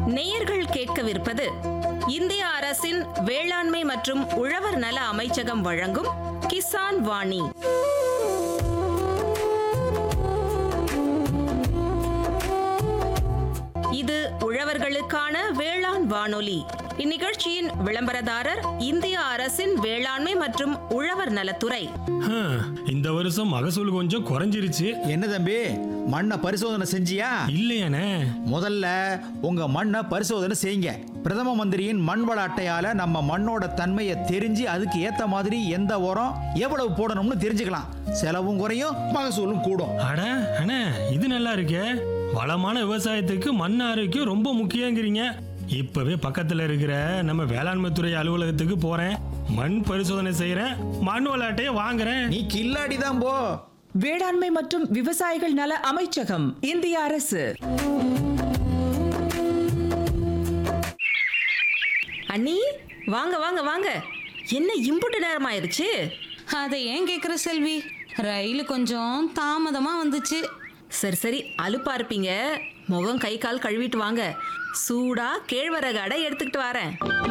நேயர்கள் கேட்கவிருப்பது இந்திய அரசின் வேளாண்மை மற்றும் உழவர் நல அமைச்சகம் வழங்கும் கிசான் வாணி இது உழவர்களுக்கான வேளாண் வானொலி இந்நிகழ்ச்சியின் விளம்பரதாரர் இந்திய அரசின் வேளாண்மை மற்றும் உழவர் நலத்துறை ஹம், இந்த வருஷம் மகசூல் கொஞ்சம் குறைஞ்சிருச்சு என்ன தம்பி மண்ணை பரிசோதனை செஞ்சியா இல்லையானே முதல்ல உங்க மண்ணை பரிசோதனை செய்யுங்க பிரதம மந்திரியின் மண் வள அட்டையால நம்ம மண்ணோட தன்மையை தெரிஞ்சு அதுக்கு ஏத்த மாதிரி எந்த உரம் எவ்வளவு போடணும்னு தெரிஞ்சுக்கலாம் செலவும் குறையும் மகசூலும் கூடும் அட அண்ணே இது நல்லா இருக்கே வளமான விவசாயத்துக்கு மண் ஆரோக்கியம் ரொம்ப முக்கியங்கிறீங்க இப்பவே பக்கத்துல இருக்கிற நம்ம வேளாண்மை துறை அலுவலகத்துக்கு போறேன் மண் பரிசோதனை செய்யறேன் மண் விளையாட்டையே வாங்குறேன் நீ கில்லாடி தான் போ வேளாண்மை மற்றும் விவசாயிகள் நல அமைச்சகம் இந்திய அரசு அண்ணி வாங்க வாங்க வாங்க என்ன இம்புட்டு நேரம் ஆயிருச்சு அதை ஏன் கேட்குற செல்வி ரயில் கொஞ்சம் தாமதமா வந்துச்சு சரி சரி அலுப்பா இருப்பீங்க முகம் கை கால் கழுவிட்டு வாங்க சூடா கேழ்வரகு அடை எடுத்துக்கிட்டு வரேன்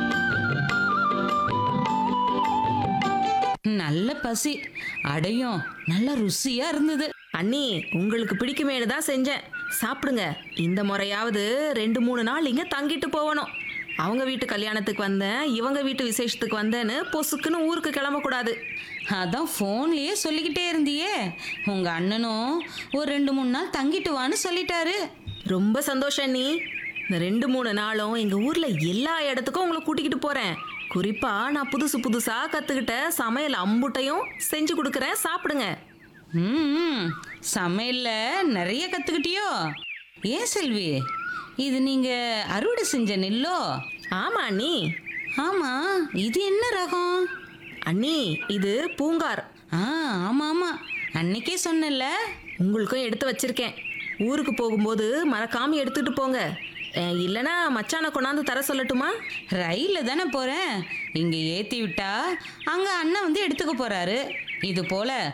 நல்ல பசி அடையும் நல்ல ருசியா இருந்தது அண்ணி உங்களுக்கு பிடிக்குமேனு தான் செஞ்சேன் சாப்பிடுங்க இந்த முறையாவது ரெண்டு மூணு நாள் இங்க தங்கிட்டு போகணும் அவங்க வீட்டு கல்யாணத்துக்கு வந்தேன் இவங்க வீட்டு விசேஷத்துக்கு வந்தேன்னு பொசுக்குன்னு ஊருக்கு கிளம்பக்கூடாது அதான் ஃபோன்லயே சொல்லிக்கிட்டே இருந்தியே உங்க அண்ணனும் ஒரு ரெண்டு மூணு நாள் தங்கிட்டு வான்னு சொல்லிட்டாரு ரொம்ப சந்தோஷம் அண்ணி இந்த ரெண்டு மூணு நாளும் எங்க ஊர்ல எல்லா இடத்துக்கும் உங்களை கூட்டிக்கிட்டு போறேன் குறிப்பா நான் புதுசு புதுசா கத்துக்கிட்ட சமையல் அம்புட்டையும் செஞ்சு கொடுக்குறேன் சாப்பிடுங்க ம் சமையல்ல நிறைய கத்துக்கிட்டியோ ஏன் செல்வி இது நீங்க அறுவடை செஞ்ச நெல்லோ ஆமா அண்ணி ஆமா இது என்ன ரகம் அண்ணி இது பூங்கார் ஆ ஆமா ஆமா அன்னைக்கே சொன்னல உங்களுக்கும் எடுத்து வச்சிருக்கேன் ஊருக்கு போகும்போது மறக்காம எடுத்துட்டு போங்க அஹ், இல்லைன்னா மச்சானை கொண்டாந்து தர சொல்லட்டுமா ரயில்ல தானே போறேன் இங்க ஏத்தி விட்டா அங்க அண்ணன் வந்து எடுத்துக்க போறாரு இது போல